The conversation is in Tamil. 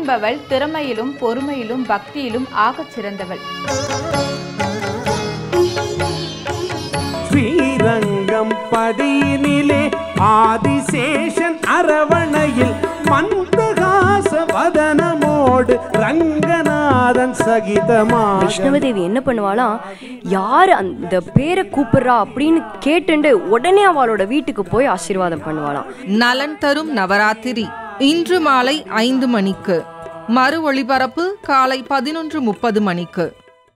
என்பவள் திறமையிலும் பொறுமையிலும் பக்தியிலும் ஆகச் சிறந்தவள் ஸ்ரீரங்கம் பதியினிலே ஆதிசேஷன் அரவணையில் மந்தகாச வதனமோடு ரங்கநாதன் சகிதமாக வைஷ்ணவதேவி என்ன பண்ணுவாளாம் யார் அந்த பேரை கூப்பிடுறா அப்படின்னு கேட்டுண்டு உடனே அவளோட வீட்டுக்கு போய் ஆசீர்வாதம் பண்ணுவாளாம் நலன் தரும் நவராத்திரி இன்று மாலை ஐந்து மணிக்கு மறு ஒளிபரப்பு காலை பதினொன்று முப்பது மணிக்கு